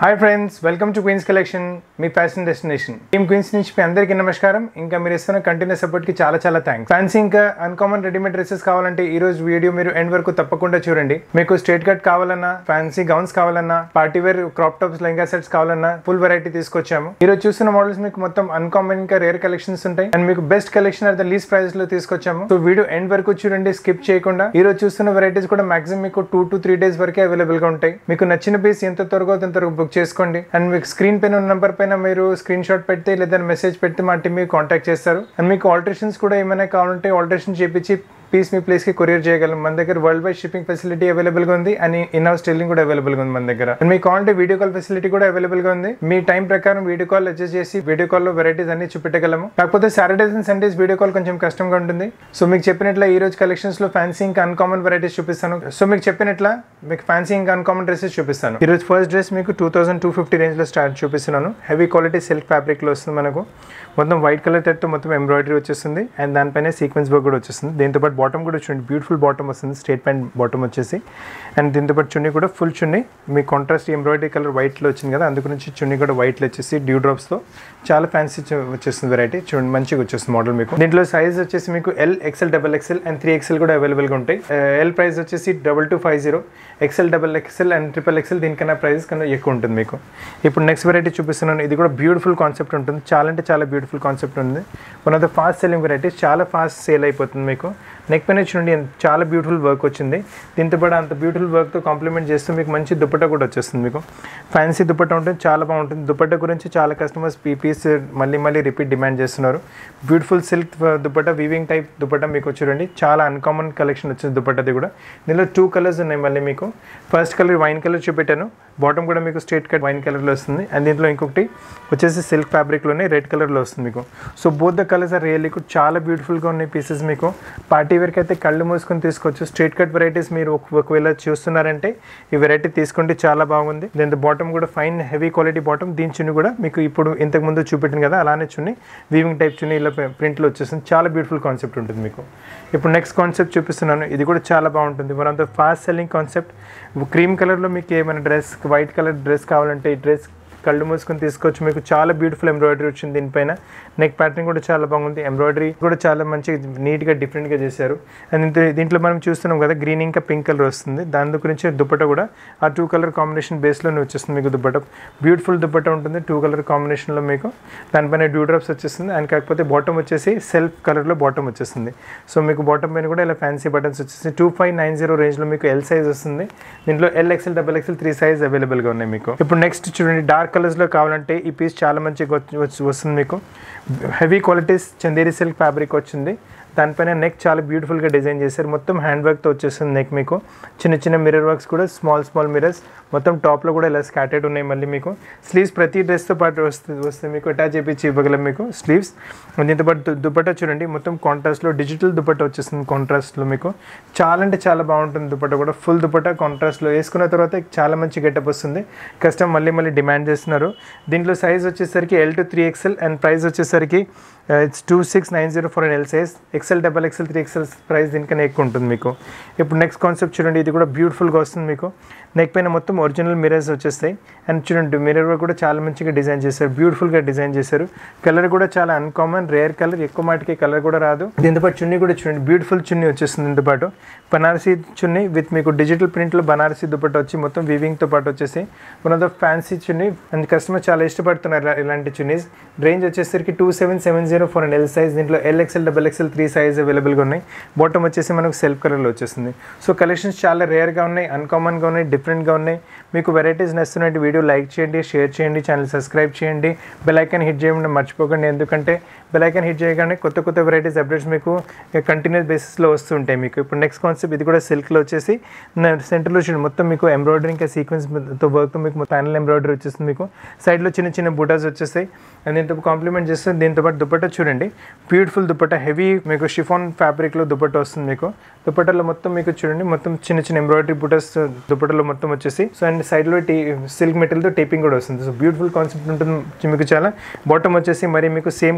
hi friends welcome to Queens collection మీ fashion destination team Queens నుంచి మీ అందరికీ నమస్కారం ఇంకా మీరు ఇస్తున్న కంటిన్యూస్ సపోర్ట్ కి చాలా చాలా థ్యాంక్స్ ఫ్యాన్సీ ఇంకా అన్కామన్ రెడీమేడ్ డ్రెస్సెస్ కావాలంటే ఈ రోజు వీడియో మీరు ఎండ్ వరకు తప్పకుండా చూడండి మీకు స్ట్రేట్ కట్ కావాలన్నా ఫ్యాన్సీ గౌన్స్ కావాలన్నా party wear crop tops lehenga sets కావాలన్నా ఫుల్ వెరైటీ తీసుకొచ్చాము ఈ రోజు చూస్తున్న మోడల్స్ మీకు మొత్తం అన్కామన్ ఇంకా రేర్ కలెక్షన్స్ ఉంటాయి అండ్ మీకు best collection at the least price లో తీసుకొచ్చాము సో వీడియో ఎండ్ వరకు చూడండి స్కిప్ చేయకుండా ఈ రోజు చూస్తున్న వెరైటీస్ కూడా మాక్సిమం మీకు టూ టు త్రీ డేస్ వరకే అవైలబుల్ గా ఉంటాయి మీకు నచ్చిన పీస్ ఎంత త్వరగా ఎంత త్వరగా బుక్ చేసుకోండి అండ్ మీకు స్క్రీన్ పైన ఉన్న నెంబర్ పైన మీరు స్క్రీన్ షాట్ పెడితే లేదా మెసేజ్ పెడితే మా టీం మీకు కాంటాక్ట్ చేస్తారు అండ్ మీకు ఆల్టరేషన్స్ కూడా ఏమైనా కావాలంటే ఆల్టరేషన్ చేపించి పీస్ మీ ప్లేస్ కి కొరియర్ చేయగలం మన దగ్గర world wide shipping facility available గా ఉంది అండ్ ఇన్ హౌస్ స్టిల్లింగ్ కూడా అవైలబుల్ గా ఉంది మన దగ్గర అండ్ మీకు కావాలంటే వీడియో కాల్ ఫెసిలిటీ కూడా అవైలబుల్ గా ఉంది మీ టైం ప్రకారం వీడియో కాల్ అడ్జస్ట్ చేసి వీడియో కాల్ లో వెరైటీస్ అన్ని చూపెట్టగలము కాకపోతే Saturdays and Sundays video call కొంచెం కష్టంగా ఉంటుంది సో మీకు చెప్పినట్ల ఈ రోజు కలెక్షన్స్ లో ఫ్యాన్సీ ఇంకా అన్కామన్ వెరైటీస్ చూపిస్తాను సో మీకు చెప్పినట్ల మీకు ఫ్యాన్సీ ఇంకా అన్కామన్ డ్రెస్సెస్ చూపిస్తాను ఈ రోజు ఫస్ట్ డ్రెస్ మీకు two thousand two fifty range లో స్టార్ట్ చూపిస్తున్నాను హెవీ క్వాలిటీ సిల్క్ ఫ్యాబ్రిక్ లో వస్తుంది మనకు మొత్తం వైట్ కలర్ తో మొత్తం ఎంబ్రాయిడరీ వచ్చేస్తుంది అండ్ దానిపైన సీక్వెన్స్ వర్క్ కూడా వచ్చేస్తుంది దీంతో పాటు బాటమ్ కూడా చూడండి బ్యూటిఫుల్ బాటమ్ వస్తుంది స్ట్రేట్ ప్యాంట్ బాటమ్ వచ్చేసి అండ్ దీంతో పాటు చున్నీ కూడా ఫుల్ చున్నీ మీ కాంట్రాస్ట్ ఎంబ్రాయిడరీ కలర్ వైట్లో వచ్చింది కదా అందుకు నుంచి చున్నీ కూడా వైట్లో వచ్చేసి డ్యూ డ్రాప్స్తో చాలా ఫ్యాన్సీ వచ్చేస్తుంది వెరైటీ చూడండి మంచిగా వచ్చేస్తుంది మోడల్ మీకు దీంట్లో సైజ్ వచ్చేసి మీకు L XL double XL and three XL కూడా అవైలబుల్గా ఉంటాయి ఎల్ ప్రైస్ వచ్చేసి double two five zero XL double XL and triple XL దీనికన్నా ప్రైస్ కన్నా ఎక్కువ ఉంటుంది మీకు ఇప్పుడు నెక్స్ట్ వెరైటీ చూపిస్తున్నాను ఇది కూడా బ్యూటిఫుల్ కాన్సెప్ట్ ఉంటుంది చాలా అంటే చాలా బ్యూటిఫుల్ కాన్సెప్ట్ ఉంది one of the fast selling varieties చాలా ఫాస్ట్ సేల్ అయిపోతుంది మీకు నెక్ పైన చూడండి ఎంత- చాలా బ్యూటిఫుల్ వర్క్ వచ్చింది దీంతో పాటు అంత బ్యూటిఫుల్ వర్క్తో కాంప్లిమెంట్ చేస్తూ మీకు మంచి దుపట్టా కూడా వచ్చేస్తుంది మీకు ఫ్యాన్సీ దుపట్టా ఉంటుంది చాలా బాగుంటుంది దుపట్టా గురించి చాలా కస్టమర్స్ పీపీస్ మళ్ళీ మళ్ళీ రిపీట్ డిమాండ్ చేస్తున్నారు beautiful silk dupatta weaving type dupatta మీకు చూడండి చాలా అన్కామన్ కలెక్షన్ వచ్చింది దుపట్టాది కూడా దీనిలో టూ కలర్స్ ఉన్నాయి మళ్ళీ మీకు ఫస్ట్ కలర్ వైన్ కలర్ చూపెట్టాను బాటమ్ కూడా మీకు స్ట్రేట్ కట్ వైన్ కలర్లో వస్తుంది అండ్ దీంట్లో ఇంకొకటి వచ్చేసి సిల్క్ ఫ్యాబ్రిక్లోనే రెడ్ కలర్లో వస్తుంది మీకు so both the colours are really కూడా చాలా బ్యూటిఫుల్గా ఉన్నాయి పీసెస్ మీకు పార్టీ వేర్కి అయితే కళ్ళు మూసుకొని తీసుకోవచ్చు స్ట్రేట్ కట్ వెరైటీస్ మీరు ఒక- ఒకవేళ చూస్తున్నారంటే ఈ వెరైటీ తీసుకోండి చాలా బాగుంది దీని బాటమ్ కూడా ఫైన్ హెవీ క్వాలిటీ బాటమ్ దీని చున్ని కూడా మీకు ఇప్పుడు ఇంతకు ముందు చూపెట్టింది కదా అలానే చున్ని వీవింగ్ టైప్ చున్ని ఇలా ప్రింట్లో వచ్చేస్తుంది చాలా బ్యూటిఫుల్ కాన్సెప్ట్ ఉంటుంది మీకు ఇప్పుడు నెక్స్ట్ కాన్సెప్ట్ చూపిస్తున్నాను ఇది కూడా చాలా బాగుంటుంది one of the fast selling concept cream కలర్లో మీకు ఏమైనా డ్రెస్ వైట్ కలర్ డ్రెస్ కావాలంటే ఈ డ్రెస్ కళ్ళు మూసుకొని తీసుకోవచ్చు మీకు చాలా బ్యూటిఫుల్ ఎంబ్రాయిడరీ వచ్చింది దీనిపైన నెక్ ప్యాటర్న్ కూడా చాలా బాగుంది ఎంబ్రాయిడరీ కూడా చాలా మంచి నీట్గా డిఫరెంట్గా చేశారు అండ్ ఇంత- దీంట్లో మనం చూస్తున్నాం కదా గ్రీన్ ఇంకా పింక్ కలర్ వస్తుంది దాని గురించి దుప్పట కూడా ఆ టూ కలర్ కాంబినేషన్ బేస్లోనే వచ్చేస్తుంది మీకు దుప్పట బ్యూటిఫుల్ దుప్పట ఉంటుంది టూ కలర్ కాంబినేషన్లో మీకు దానిపైన డ్యూ డ్రాప్స్ వచ్చేస్తుంది అండ్ కాకపోతే బాటమ్ వచ్చేసి సెల్ఫ్ కలర్లో బాటమ్ వచ్చేస్తుంది సో మీకు బాటమ్ పైన కూడా ఇలా ఫ్యాన్సీ బటన్స్ వచ్చేసి టూ ఫైవ్ నైన్ జీరో రేంజ్లో మీకు ఎల్ సైజ్ వస్తుంది దీంట్లో L XL double XL three size అవైలబుల్గా ఉన్నాయి మీకు ఇప్పుడు నెక్స్ట్ చూడండి డార్క్ కలర్స్లో కావాలంటే ఈ పీస్ చాలా మంచిగా వచ్చి- వచ్చి- వస్తుంది మీకు heavy qualities Chanderi silk fabric వచ్చింది దానిపైన నెక్ చాలా బ్యూటిఫుల్గా డిజైన్ చేశారు మొత్తం హ్యాండ్ వర్క్తో వచ్చేస్తుంది నెక్ మీకు చిన్న చిన్న మిర్రర్ వర్క్స్ కూడా స్మాల్ స్మాల్ మిర్రర్స్ మొత్తం టాప్లో కూడా ఇలా స్కాటెడ్ ఉన్నాయి మళ్ళీ మీకు స్లీవ్స్ ప్రతి డ్రెస్తో పాటు వస్తుంది వస్తే మీకు అటాచ్ చేపించి ఇవ్వగలం మీకు స్లీవ్స్ దీంతో పాటు దు- దుపట్టా చూడండి మొత్తం కాంట్రాస్ట్లో డిజిటల్ దుపట్టా వచ్చేస్తుంది కాంట్రాస్ట్లో మీకు చాలా అంటే చాలా బాగుంటుంది దుపట్టా కూడా ఫుల్ దుపట్టా కాంట్రాస్ట్లో వేసుకున్న తర్వాత చాలా మంచి గెటప్ వస్తుంది కస్టమర్ మళ్ళీ మళ్ళీ డిమాండ్ చేస్తున్నారు దీంట్లో సైజ్ వచ్చేసరికి L to three XL and price వచ్చేసరికి it's two six nine zero four L size XL double XL three XL price దీనికన్నా ఎక్కువ ఉంటుంది మీకు ఇప్పుడు నెక్స్ట్ కాన్సెప్ట్ చూడండి ఇది కూడా బ్యూటిఫుల్గా వస్తుంది మీకు నెక్ పైన మొత్తం ఒరిజినల్ మిరర్స్ వచ్చేస్తాయి అండ్ చూడండి మిర్రర్ వర్క్ కూడా చాలా మంచిగా డిజైన్ చేశారు బ్యూటిఫుల్గా డిజైన్ చేశారు కలర్ కూడా చాలా అన్కామన్ రేర్ కలర్ ఎక్కువ మాటికి కలర్ కూడా రాదు దీంతో పాటు చున్నీ కూడా చూడండి బ్యూటిఫుల్ చున్నీ వచ్చేస్తుంది దీంతో పాటు బనారసీ చున్నీ విత్ మీకు డిజిటల్ ప్రింట్లో బనారసీ దుపట్ట వచ్చి మొత్తం వీవింగ్తో పాటు వచ్చేసి one of the fancy chunni and customer చాలా ఇష్టపడుతున్నారు ఇలా- ఇలాంటి చున్నీస్ రేంజ్ వచ్చేసరికి two seven seven zero four and L size దీంట్లో L XL double XL three size అవైలబుల్గా ఉన్నాయి బాటమ్ వచ్చేసి మనకు సెల్ఫ్ కలర్లో వచ్చేస్తుంది సో కలెక్షన్స్ చాలా రేర్గా ఉన్నాయి అన్కామన్గా ఉన్నాయి డిఫరెంట్గా ఉన్నాయి మీకు వెరైటీస్ నచ్చుతున్నట్టు వీడియో లైక్ చేయండి షేర్ చేయండి ఛానల్ సబ్స్క్రైబ్ చేయండి బెల్ ఐకాన్ హిట్ చేయడం మర్చిపోకండి ఎందుకంటే బెల్ ఐకాన్ హిట్ చేయగానే కొత్త కొత్త వెరైటీస్ అప్డేట్స్ మీకు కంటిన్యూస్ బేసిస్లో వస్తుంటాయి మీకు ఇప్పుడు నెక్స్ట్ కాన్సెప్ట్ ఇది కూడా సిల్క్లో వచ్చేసి సెంటర్లో చూడండి మొత్తం మీకు ఎంబ్రాయిడరీ ఇంకా సీక్వెన్స్తో వర్క్తో మీకు ప్యానల్ ఎంబ్రాయిడరీ వచ్చేస్తుంది మీకు సైడ్లో చిన్న చిన్న బుటాస్ వచ్చేస్తాయి అండ్ దీంతో కాంప్లిమెంట్ చేస్తే దీంతో పాటు దుపట్టా చూడండి బ్యూటిఫుల్ దుపట్టా హెవీ మీకు షిఫాన్ ఫ్యాబ్రిక్లో దుపట్టా వస్తుంది మీకు దుపట్టాలో మొత్తం మీకు చూడండి మొత్తం చిన్న చిన్న ఎంబ్రాయిడరీ బుటాస్ దుపట్టాలో మొత్తం వచ్చేసి సో అండ్ సైడ్లో టీ సిల్క్ మెటీరియల్తో టేపింగ్ కూడా వస్తుంది సో బ్యూటిఫుల్ కాన్సెప్ట్ ఉంటుంది మీకు చాలా బాటమ్ వచ్చేసి మరి మీకు సేమ్ కలర్లో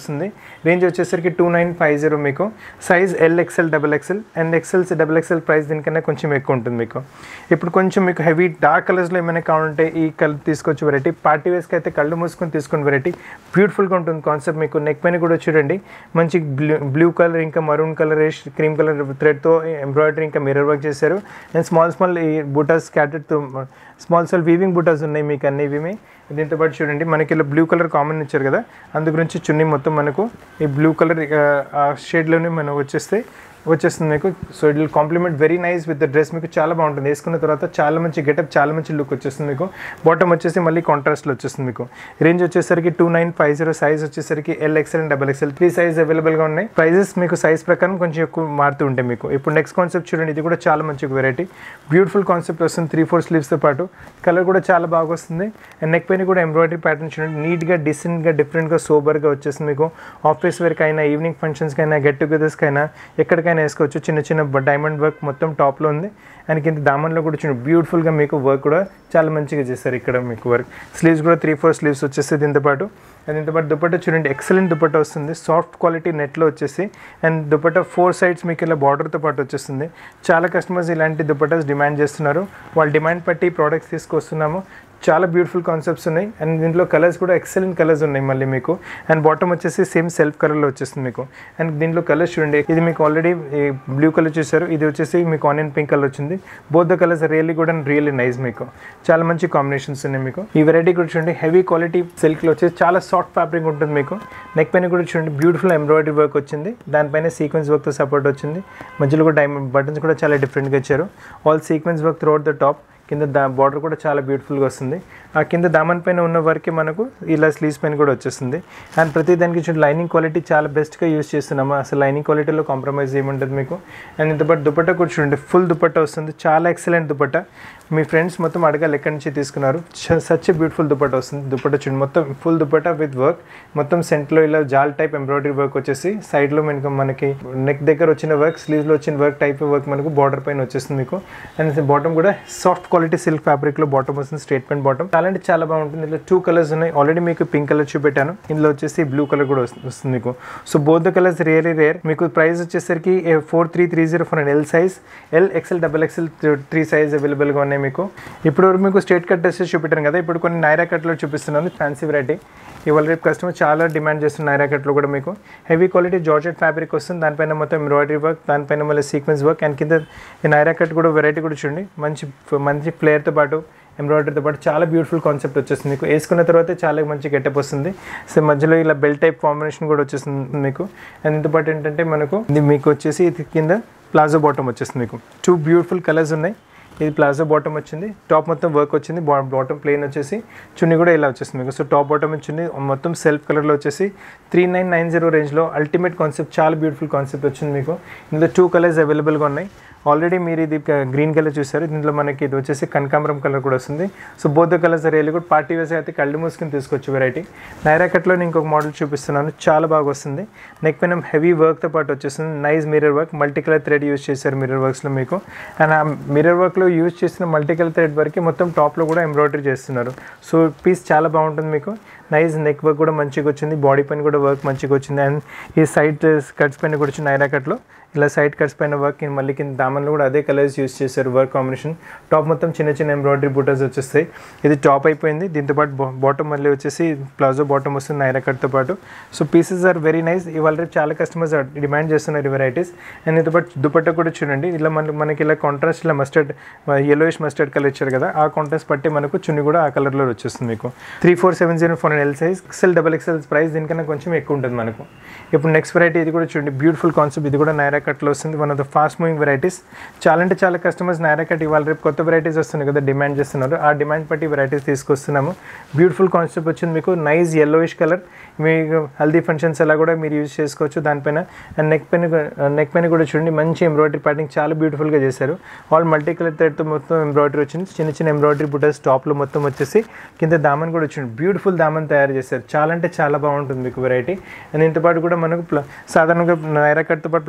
వస్తుంది రేంజ్ వచ్చేసరికి టూ నైన్ ఫైవ్ జీరో మీకు size L XL double XL and XLs double XL price దీనికన్నా కొంచెం ఎక్కువ ఉంటుంది మీకు ఇప్పుడు కొంచెం మీకు హెవీ డార్క్ కలర్స్లో ఏమైనా కావాలంటే ఈ కలర్ తీసుకోవచ్చు వెరైటీ పార్టీ వేస్కి అయితే కళ్ళు మూసుకొని తీసుకుని వెరైటీ బ్యూటిఫుల్గా ఉంటుంది కాన్సెప్ట్ మీకు నెక్ పైన కూడా చూడండి మంచి బ్లూ బ్లూ కలర్ ఇంకా మరూన్ కలర్ క్రీమ్ కలర్ థ్రెడ్తో ఎంబ్రాయిడరీ ఇంకా మిర్రర్ వర్క్ చేశారు అండ్ స్మాల్ స్మాల్ ఈ బుటాస్ స్కాటెడ్తో స్మాల్ స్మాల్ వీవింగ్ బుటాస్ ఉన్నాయి మీకు అన్ని ఇవి దీంతో పాటు చూడండి మనకి ఇలా బ్లూ కలర్ కామన్ ఇచ్చారు కదా అందు గురించి చున్నీ మొత్తం మనకు ఈ బ్లూ కలర్ ఆ షేడ్లోనే మనకు వచ్చేస్తే వచ్చేస్తుంది మీకు so it will complement very nice with the dress మీకు చాలా బాగుంటుంది వేసుకున్న తర్వాత చాలా మంచి గెటప్ చాలా మంచి లుక్ వచ్చేస్తుంది మీకు బాటమ్ వచ్చేసి మళ్ళీ కాంట్రాస్ట్లో వచ్చేస్తుంది మీకు రేంజ్ వచ్చేసరికి two nine five zero size వచ్చేసరికి L XL and double XL three size అవైలబుల్గా ఉన్నాయి ప్రైజెస్ మీకు సైజ్ ప్రకారం కొంచెం ఎక్కువ మారుతూ ఉంటాయి మీకు ఇప్పుడు నెక్స్ట్ కాన్సెప్ట్ చూడండి ఇది కూడా చాలా మంచి వెరైటీ బ్యూటిఫుల్ కాన్సెప్ట్ వస్తుంది త్రీ ఫోర్ స్లీవ్స్తో పాటు కలర్ కూడా చాలా బాగా వస్తుంది అండ్ నెక్ పైన కూడా ఎంబ్రాయిడరీ ప్యాటర్న్ చూడండి నీట్గా డిసెంట్గా డిఫరెంట్గా సోబర్గా వచ్చేస్తుంది మీకు ఆఫీస్ వేర్కి అయినా ఈవినింగ్ ఫంక్షన్స్కి అయినా గెట్ టుగెదర్స్కి అయినా ఎక్కడికైనా వేసుకోవచ్చు చిన్న చిన్న డైమండ్ వర్క్ మొత్తం టాప్లో ఉంది అండ్ కింద దామన్లో కూడా చూడండి బ్యూటిఫుల్గా మీకు వర్క్ కూడా చాలా మంచిగా చేస్తారు ఇక్కడ మీకు వర్క్ స్లీవ్స్ కూడా త్రీ ఫోర్ స్లీవ్స్ వచ్చేసి దీంతో పాటు అండ్ దీంతో పాటు దుపట్టా చూడండి ఎక్సలెంట్ దుపట్టా వస్తుంది సాఫ్ట్ క్వాలిటీ నెట్లో వచ్చేసి అండ్ దుపట్టా ఫోర్ సైడ్స్ మీకు ఇలా బార్డర్తో పాటు వచ్చేస్తుంది చాలా కస్టమర్స్ ఇలాంటి దుపట్టాస్ డిమాండ్ చేస్తున్నారు వాళ్ళ డిమాండ్ బట్టి ప్రోడక్ట్స్ తీసుకొస్తున్నాము చాలా బ్యూటిఫుల్ కాన్సెప్ట్స్ ఉన్నాయి అండ్ దీంట్లో కలర్స్ కూడా ఎక్సలెంట్ కలర్స్ ఉన్నాయి మళ్ళీ మీకు అండ్ బాటమ్ వచ్చేసి సేమ్ సెల్ఫ్ కలర్లో వచ్చేస్తుంది మీకు అండ్ దీంట్లో కలర్స్ చూడండి ఇది మీకు ఆల్రెడీ బ్లూ కలర్ చూసారు ఇది వచ్చేసి మీకు ఆనియన్ పింక్ కలర్ వచ్చింది బోత్ ద కలర్స్ రియల్లీ కూడా రియల్లీ నైస్ మీకు చాలా మంచి కాంబినేషన్స్ ఉన్నాయి మీకు ఈ వెరైటీ కూడా చూడండి హెవీ క్వాలిటీ సిల్క్లో వచ్చేసి చాలా సాఫ్ట్ ఫ్యాబ్రిక్ ఉంటుంది మీకు నెక్ పైన కూడా చూడండి బ్యూటిఫుల్ ఎంబ్రాయిడరీ వర్క్ వచ్చింది దానిపైన సీక్వెన్స్ వర్క్తో సపోర్ట్ వచ్చింది మధ్యలో కూడా డైమండ్ బటన్స్ కూడా చాలా డిఫరెంట్గా ఇచ్చారు all sequence work throughout the top కింద దా బార్డర్ కూడా చాలా బ్యూటిఫుల్గా వస్తుంది ఆ కింద దామన్ పైన ఉన్న వరకే మనకు ఇలా స్లీవ్స్ పైన కూడా వచ్చేస్తుంది అండ్ ప్రతి దానికి చూడండి లైనింగ్ క్వాలిటీ చాలా బెస్ట్గా యూస్ చేస్తున్నాము అసలు లైనింగ్ క్వాలిటీలో కాంప్రమైజ్ ఏముంటుంది మీకు అండ్ ఇంతపాటు దుపట్టా కూడా చూడండి ఫుల్ దుపట్టా వస్తుంది చాలా ఎక్సలెంట్ దుపట్టా మీ ఫ్రెండ్స్ మొత్తం అడగాలి ఎక్కడి నుంచి తీసుకున్నారు సచ్ బ్యూటిఫుల్ దుపట్టా వస్తుంది దుపట్టా చూడండి మొత్తం ఫుల్ దుపట్టా విత్ వర్క్ మొత్తం సెంట్లో ఇలా జాల్ టైప్ ఎంబ్రాయిడరీ వర్క్ వచ్చేసి సైడ్లో మనకు మనకి నెక్ దగ్గర వచ్చిన వర్క్ స్లీవ్స్లో వచ్చిన వర్క్ టైప్ వర్క్ మనకు బార్డర్ పైన వచ్చేస్తుంది మీకు అండ్ బాటమ్ కూడా సాఫ్ట్ క్వాలిటీ సిల్క్ ఫ్యాబ్రిక్లో బాటమ్ వస్తుంది స్ట్రేట్ పెయింట్ బాటమ్ చాలా అంటే చాలా బాగుంటుంది ఇందులో టూ కలర్స్ ఉన్నాయి ఆల్రెడీ మీకు పింక్ కలర్ చూపెట్టాను ఇందులో వచ్చేసి బ్లూ కలర్ కూడా వస్తుంది వస్తుంది మీకు so both the colours really rare మీకు ప్రైస్ వచ్చేసరికి four three three zero four L size L XL double XL three size అవైలబుల్గా ఉన్నాయి మీకు ఇప్పుడు వరకు మీకు స్ట్రేట్ కట్ డ్రెస్సెస్ చూపెట్టాను కదా ఇప్పుడు కొన్ని నైరా కట్లో చూపిస్తున్నాను ఫ్యాన్సీ వెరైటీ ఇవాళ రేపు కస్టమర్ చాలా డిమాండ్ చేస్తున్న నైరా కట్లో కూడా మీకు హెవీ క్వాలిటీ జార్జెట్ ఫ్యాబ్రిక్ వస్తుంది దానిపైన మొత్తం ఎంబ్రాయిడరీ వర్క్ దానిపైన మళ్ళీ సీక్వెన్స్ వర్క్ అండ్ కింద ఈ నైరా కట్ కూడా వెరైటీ కూడా చూడండి మంచి మంచి ఫ్లేర్తో పాటు ఎంబ్రాయిడరీతో పాటు చాలా బ్యూటిఫుల్ కాన్సెప్ట్ వచ్చేస్తుంది మీకు వేసుకున్న తర్వాత చాలా మంచి గెటప్ వస్తుంది సో మధ్యలో ఇలా బెల్ టైప్ కాంబినేషన్ కూడా వచ్చేస్తుంది మీకు అండ్ ఇంత పాటు ఏంటంటే మనకు ఇది మీకు వచ్చేసి ఇది కింద ప్లాజో బాటమ్ వచ్చేస్తుంది మీకు టూ బ్యూటిఫుల్ కలర్స్ ఉన్నాయి ఇది ప్లాజో బాటమ్ వచ్చింది టాప్ మొత్తం వర్క్ వచ్చింది బాటమ్ ప్లేన్ వచ్చేసి చున్నీ కూడా ఇలా వచ్చేస్తుంది మీకు సో టాప్ బాటమ్ వచ్చింది మొత్తం సెల్ఫ్ కలర్లో వచ్చేసి త్రీ నైన్ నైన్ జీరో రేంజ్లో అల్టిమేట్ కాన్సెప్ట్ చాలా బ్యూటిఫుల్ కాన్సెప్ట్ వచ్చింది మీకు ఇందులో టూ కలర్స్ అవైలబుల్గా ఉన్నాయి ఆల్రెడీ మీరు ఇది గ్రీన్ కలర్ చూసారు దీంట్లో మనకి ఇది వచ్చేసి కనకాంబరం కలర్ కూడా వస్తుంది సో బోత్ కలర్స్ రియల్లీ కూడా పార్టీ వేసి అయితే కళ్ళు మూసుకుని తీసుకోవచ్చు వెరైటీ నైరా కట్లో నేను ఇంకొక మోడల్ చూపిస్తున్నాను చాలా బాగా వస్తుంది నెక్ పైన హెవీ వర్క్తో పాటు వచ్చేస్తుంది nice mirror work multi colour thread use చేశారు మిర్రర్ వర్క్స్లో మీకు అండ్ ఆ మిర్రర్ వర్క్లో యూజ్ చేసిన మల్టీ కలర్ థ్రెడ్ వరకు మొత్తం టాప్లో కూడా ఎంబ్రాయిడరీ చేస్తున్నారు సో పీస్ చాలా బాగుంటుంది మీకు నైస్ నెక్ వర్క్ కూడా మంచిగా వచ్చింది బాడీ పైన కూడా వర్క్ మంచిగా వచ్చింది అండ్ ఈ సైడ్ కట్స్ పైన కూడా వచ్చింది నైరా కట్లో ఇలా సైడ్ కట్స్ పైన వర్క్ మళ్ళీ కింద దామన్లో కూడా అదే కలర్స్ యూస్ చేశారు వర్క్ కాంబినేషన్ టాప్ మొత్తం చిన్న చిన్న ఎంబ్రాయిడరీ బూటర్స్ వచ్చేస్తాయి ఇది టాప్ అయిపోయింది దీంతో పాటు బాటమ్ మళ్ళీ వచ్చేసి ప్లాజో బాటమ్ వస్తుంది నైరా కట్తో పాటు so pieces are very nice ఇవాళ రేపు చాలా కస్టమర్స్ డిమాండ్ చేస్తున్నారు ఈ వెరైటీస్ అండ్ దీంతో పాటు దుపట్టా కూడా చూడండి ఇలా మన మనకి ఇలా కాంట్రాస్ట్ ఇలా మస్టర్డ్ ఎల్లోయిష్ మస్టర్డ్ కలర్ ఇచ్చారు కదా ఆ కాంట్రాస్ట్ బట్టి మనకు చున్ని కూడా ఆ కలర్లో వచ్చేస్తుంది మీకు three four seven zero four L size XL double XL price దీనికన్నా కొంచెం ఎక్కువ ఉంటుంది మనకు ఇప్పుడు నెక్స్ట్ వెరైటీ ఇది కూడా చూడండి బ్యూటిఫుల్ కాన్సెప్ట్ ఇది కూడా నైరా కట్లో వస్తుంది one of the fast moving varieties చాలా అంటే చాలా కస్టమర్స్ నైరా కట్ ఇవాళ రేపు కొత్త వెరైటీస్ వస్తున్నాయి కదా డిమాండ్ చేస్తున్నారు ఆ డిమాండ్ బట్టి వెరైటీస్ తీసుకొస్తున్నాము బ్యూటిఫుల్ కాన్సెప్ట్ వచ్చింది మీకు నైస్ ఎల్లోయిష్ కలర్ మీకు హల్దీ ఫంక్షన్స్ అలా కూడా మీరు యూజ్ చేసుకోవచ్చు దానిపైన అండ్ నెక్ పైన నెక్ పైన కూడా చూడండి మంచి ఎంబ్రాయిడరీ ప్యాటింగ్ చాలా బ్యూటిఫుల్గా చేశారు ఆల్ మల్టీ కలర్ థ్రెడ్తో మొత్తం ఎంబ్రాయిడరీ వచ్చింది చిన్న చిన్న ఎంబ్రాయిడరీ బుటర్స్ టాప్లో మొత్తం వచ్చేసి కింద దామన్ కూడా వచ్చింది బ్యూటిఫుల్ దామన్ తయారు చేశారు చాలా అంటే చాలా బాగుంటుంది మీకు వెరైటీ అండ్ ఇంత పాటు కూడా మనకు ప్ల- సాధారణంగా నైరా కట్తో పాటు ప్లాజాస్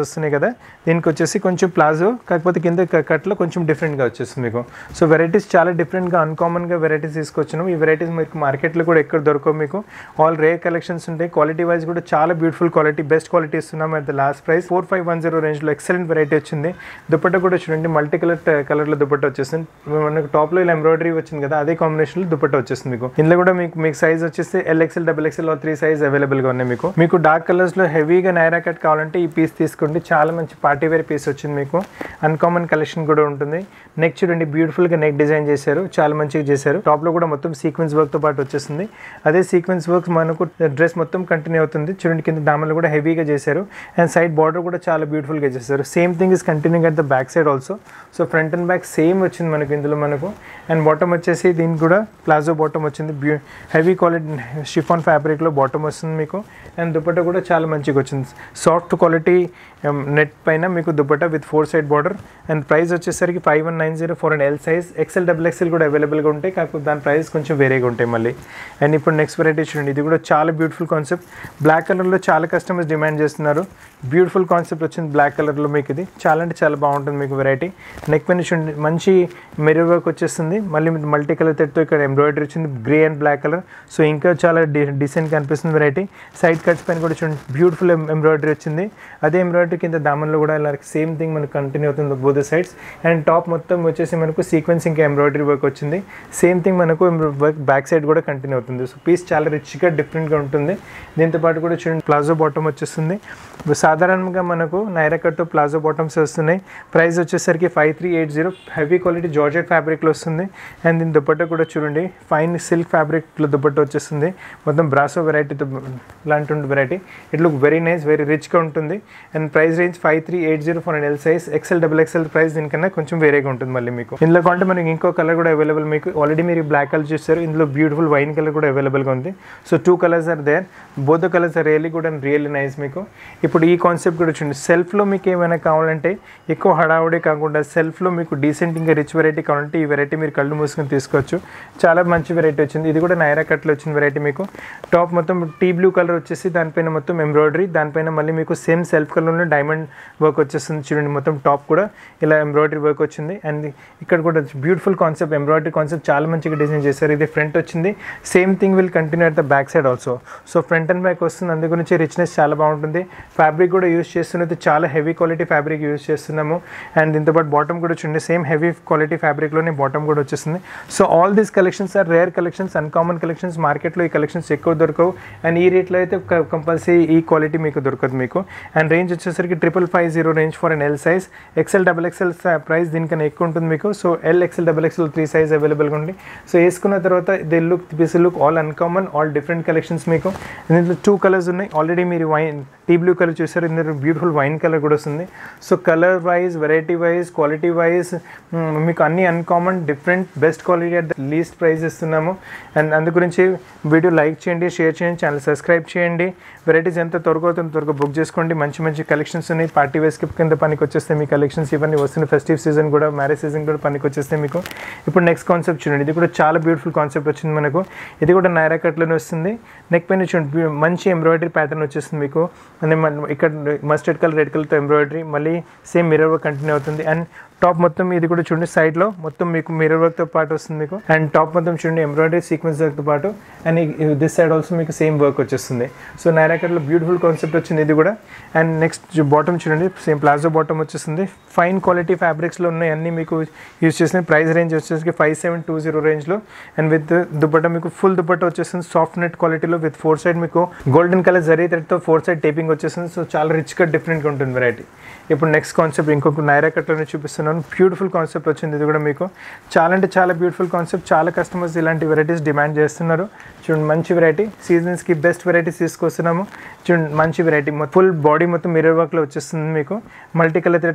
వస్తున్నాయి కదా దీనికి వచ్చేసి కొంచెం ప్లాజో కాకపోతే కింద క- కట్లో కొంచెం డిఫరెంట్గా వచ్చేస్తుంది మీకు సో వెరైటీస్ చాలా డిఫరెంట్గా అన్కామన్గా వెరైటీస్ తీసుకొచ్చినాం ఈ వెరైటీస్ మీకు మార్కెట్లో కూడా ఎక్కడ దొరకవు మీకు ఆల్ రేర్ కలెక్షన్స్ ఉంటాయి క్వాలిటీ వైజ్ కూడా చాలా బ్యూటిఫుల్ క్వాలిటీ బెస్ట్ క్వాలిటీ ఇస్తున్నాం at the last price four five one zero రేంజ్లో ఎక్సలెంట్ వెరైటీ వచ్చింది దుపట్టా కూడా చూడండి మల్టీ కలర్ కలర్లో దుపట్టా వచ్చేస్తుంది మనకు టాప్లో ఇలా ఎంబ్రాయిడరీ వచ్చింది కదా అదే కాంబినేషన్లో దుపట్టా వచ్చేస్తుంది మీకు ఇందులో కూడా మీకు మీకు సైజ్ వచ్చేసి L XL double XL three size అవైలబుల్గా ఉన్నాయి మీకు మీకు డార్క్ కలర్స్లో హెవీగా నైరా కట్ కావాలంటే ఈ పీస్ తీసుకోండి చాలా మంచి పార్టీ వేర్ పీస్ వచ్చింది మీకు అన్కామన్ కలెక్షన్ కూడా ఉంటుంది నెక్ చూడండి బ్యూటిఫుల్గా నెక్ డిజైన్ చేశారు చాలా మంచిగా చేశారు టాప్లో కూడా మొత్తం సీక్వెన్స్ వర్క్తో పాటు వచ్చేస్తుంది అదే సీక్వెన్స్ వర్క్ మనకు డ్రెస్ మొత్తం కంటిన్యూ అవుతుంది చూడండి కింద దామలు కూడా హెవీగా చేశారు అండ్ సైడ్ బార్డర్ కూడా చాలా బ్యూటిఫుల్గా చేశారు same thing is continuing at the back side also so front and back same వచ్చింది మనకు ఇందులో మనకు అండ్ బాటమ్ వచ్చేసి దీనికి కూడా ప్లాజో బాటమ్ వచ్చింది బ్యూ హెవీ క్వాలిటీ షిఫాన్ ఫ్యాబ్రిక్లో బాటమ్ వస్తుంది మీకు అండ్ దుపట్టా కూడా చాలా మంచిగా వచ్చింది సాఫ్ట్ క్వాలిటీ నెట్ పైన మీకు dupatta with four side border and price వచ్చేసరికి five one nine zero four and L size XL double XL కూడా అవైలబుల్గా ఉంటాయి కాకపోతే దాని ప్రైస్ కొంచెం వేరేగా ఉంటాయి మళ్ళీ అండ్ ఇప్పుడు నెక్స్ట్ వెరైటీ చూడండి ఇది కూడా చాలా బ్యూటిఫుల్ కాన్సెప్ట్ బ్లాక్ కలర్లో చాలా కస్టమర్స్ డిమాండ్ చేస్తున్నారు బ్యూటిఫుల్ కాన్సెప్ట్ వచ్చింది బ్లాక్ కలర్లో మీకు ఇది చాలా అంటే చాలా బాగుంటుంది మీకు వెరైటీ నెక్ పైన చూడండి మంచి మెరూర్ వర్క్ వచ్చేస్తుంది మళ్ళీ మల్టీ కలర్ తెట్తో ఇక్కడ ఎంబ్రాయిడరీ వచ్చింది grey and black colour so ఇంకా చాలా డి డిసెంట్గా అనిపిస్తుంది వెరైటీ సైడ్ కట్స్ పైన కూడా చూడండి బ్యూటిఫుల్ ఎంబ్రాయిడరీ వచ్చింది అదే ఎంబ్రాయిడరీ కింద దామన్లో కూడా ఇలా సేమ్ థింగ్ మనకు కంటిన్యూ అవుతుంది బోత్ సైడ్స్ అండ్ టాప్ మొత్తం వచ్చేసి మనకు సీక్వెన్స్ ఇంకా ఎంబ్రాయిడరీ వర్క్ వచ్చింది సేమ్ థింగ్ మనకు వర్క్ బ్యాక్ సైడ్ కూడా కంటిన్యూ అవుతుంది సో పీస్ చాలా రిచ్గా డిఫరెంట్గా ఉంటుంది దీంతో పాటు కూడా చూడండి ప్లాజో బాటమ్ వచ్చేస్తుంది సాధారణంగా మనకు నైరా కట్టు ప్లాజో బాటమ్స్ వస్తున్నాయి ప్రైస్ వచ్చేసరికి five three eight zero heavy quality georgette ఫ్యాబ్రిక్లో వస్తుంది అండ్ దీని దుపట్టా కూడా చూడండి ఫైన్ సిల్క్ ఫ్యాబ్రిక్లో దుపట్టా వచ్చేస్తుంది మొత్తం బ్రాసో వెరైటీ లాంటి variety it look very nice very రిచ్గా ఉంటుంది and price range five three eight zero four L size XL double XL price దీనికన్నా కొంచెం వేరేగా ఉంటుంది మళ్ళీ మీకు ఇందులో కొంటే మనకి ఇంకో కలర్ కూడా అవైలబుల్ మీకు ఆల్రెడీ మీరు బ్లాక్ కలర్ చూస్తారు ఇందులో బ్యూటిఫుల్ వైన్ కలర్ కూడా అవైలబుల్గా ఉంది so two colours are there both colours are really good and really nice మీకు ఇప్పుడు ఈ కాన్సెప్ట్ కూడా చూడండి సెల్ఫ్లో మీకు ఏమైనా కావాలంటే ఎక్కువ హడావుడి కాకుండా సెల్ఫ్లో మీకు డీసెంట్ ఇంకా రిచ్ వెరైటీ కావాలంటే ఈ వెరైటీ మీరు కళ్ళు మూసుకొని తీసుకోవచ్చు చాలా మంచి వెరైటీ వచ్చింది ఇది కూడా నైరా కట్లో వచ్చిన వెరైటీ మీకు టాప్ మొత్తం టీ బ్లూ కలర్ వచ్చేసి దానిపైన మొత్తం ఎంబ్రాయిడరీ దానిపైన మళ్ళీ మీకు సేమ్ సెల్ఫ్ కలర్లో డైమండ్ వర్క్ వచ్చేస్తుంది చూడండి మొత్తం టాప్ కూడా ఇలా ఎంబ్రాయిడరీ వర్క్ వచ్చింది అండ్ ఇక్కడ కూడా బ్యూటిఫుల్ కాన్సెప్ట్ ఎంబ్రాయిడరీ కాన్సెప్ట్ చాలా మంచిగా డిజైన్ చేశారు ఇది ఫ్రంట్ వచ్చింది same thing will continue at the back side also so front and back వస్తుంది అందు గురించి రిచ్నెస్ చాలా బాగుంటుంది ఫ్యాబ్రిక్ కూడా యూస్ చేస్తున్నది చాలా హెవీ క్వాలిటీ ఫ్యాబ్రిక్ యూస్ చేస్తున్నాము అండ్ దీంతో పాటు బాటమ్ కూడా చూడండి సేమ్ హెవీ క్వాలిటీ ఫ్యాబ్రిక్లోనే బాటమ్ కూడా వచ్చేస్తుంది so all these collections are rare collections uncommon collections మార్కెట్లో ఈ కలెక్షన్స్ ఎక్కువ దొరకవు అండ్ ఈ రేట్లో అయితే కంపల్సరీ ఈ క్వాలిటీ మీకు దొరకదు మీకు అండ్ రేంజ్ వచ్చేసరికి triple five zero range for an L size XL double XL price దీనికన్నా ఎక్కువ ఉంటుంది మీకు so L XL double XL three size అవైలబుల్గా ఉంది సో వేసుకున్న తర్వాత they look this look all uncommon all different collections మీకు దీంట్లో టూ కలర్స్ ఉన్నాయి ఆల్రెడీ మీరు వైన్ టీ బ్లూ కలర్ చూసారు ఇందులో బ్యూటిఫుల్ వైన్ కలర్ కూడా వస్తుంది so colour wise variety wise quality wise మీకు అన్ని uncommon different best quality at the least price ఇస్తున్నాము అండ్ అందు గురించి వీడియో లైక్ చేయండి షేర్ చేయండి ఛానల్ సబ్స్క్రైబ్ చేయండి వెరైటీస్ ఎంత త్వరగా అవుతుందో త్వరగా బుక్ చేసుకోండి మంచి మంచి కలెక్షన్స్ ఉన్నాయి పార్టీ వేర్ స్కిప్ కింద పనికి వచ్చేస్తాయి మీ కలెక్షన్స్ ఇవన్నీ వస్తున్న ఫెస్టివ్ సీజన్ కూడా మ్యారేజ్ సీజన్ కూడా పనికి వచ్చేస్తాయి మీకు ఇప్పుడు నెక్స్ట్ కాన్సెప్ట్ చూడండి ఇది కూడా చాలా బ్యూటిఫుల్ కాన్సెప్ట్ వచ్చింది మనకు ఇది కూడా నైరా కట్లోనే వస్తుంది నెక్ పైన చూడండి బ్యూ- మంచి ఎంబ్రాయిడరీ ప్యాటర్న్ వచ్చేస్తుంది మీకు అంటే మన- ఇక్కడ మస్టర్డ్ కలర్ రెడ్ కలర్తో ఎంబ్రాయిడరీ మళ్ళీ సేమ్ మిర్రర్ వర్క్ కంటిన్యూ అవుతుంది అండ్ టాప్ మొత్తం ఇది కూడా చూడండి సైడ్లో మొత్తం మీకు మిర్రర్ వర్క్తో పాటు వస్తుంది మీకు అండ్ టాప్ మొత్తం చూడండి ఎంబ్రాయిడరీ సీక్వెన్స్ వర్క్తో పాటు అండ్ దిస్ సైడ్ ఆల్సో మీకు సేమ్ వర్క్ వచ్చేస్తుంది సో నైరా కట్లో బ్యూటిఫుల్ కాన్సెప్ట్ వచ్చింది ఇది కూడా అండ్ నెక్స్ట్ బాటమ్ చూడండి సేమ్ ప్లాజో బాటమ్ వచ్చేస్తుంది ఫైన్ క్వాలిటీ ఫ్యాబ్రిక్స్లో ఉన్నాయి అన్ని మీకు యూస్ చేసిన ప్రైస్ రేంజ్ వచ్చేసి ఫైవ్ సెవెన్ టూ జీరో రేంజ్లో అండ్ విత్ దుపట్టా మీకు ఫుల్ దుపట్టా వచ్చేస్తుంది సాఫ్ట్ నెట్ క్వాలిటీలో విత్ ఫోర్ సైడ్ మీకు గోల్డెన్ కలర్ జరీ థ్రెడ్తో ఫోర్ సైడ్ టేపింగ్ వచ్చేస్తుంది సో చాలా రిచ్గా డిఫరెంట్గా ఉంటుంది వెరైటీ ఇప్పుడు నెక్స్ట్ కాన్సెప్ట్ ఇంకొక నైరా కట్లోనే చూపిస్తున్నాను బ్యూటిఫుల్ కాన్సెప్ట్ వచ్చింది ఇది కూడా మీకు చాలా అంటే చాలా బ్యూటిఫుల్ కాన్సెప్ట్ చాలా కస్టమర్స్ ఇలాంటి వెరైటీస్ డిమాండ్ చేస్తున్నారు చూడండి మంచి వెరైటీ సీజన్స్కి బెస్ట్ వెరైటీస్ తీసుకొస్తున్నాము చూడండి మంచి వెరైటీ ఫుల్ బాడీ మొత్తం మిర్రర్ వర్క్లో వచ్చేస్తుంది మీకు మల్టీ కలర్ థ్రెడ్తో మిర్రర్ వర్క్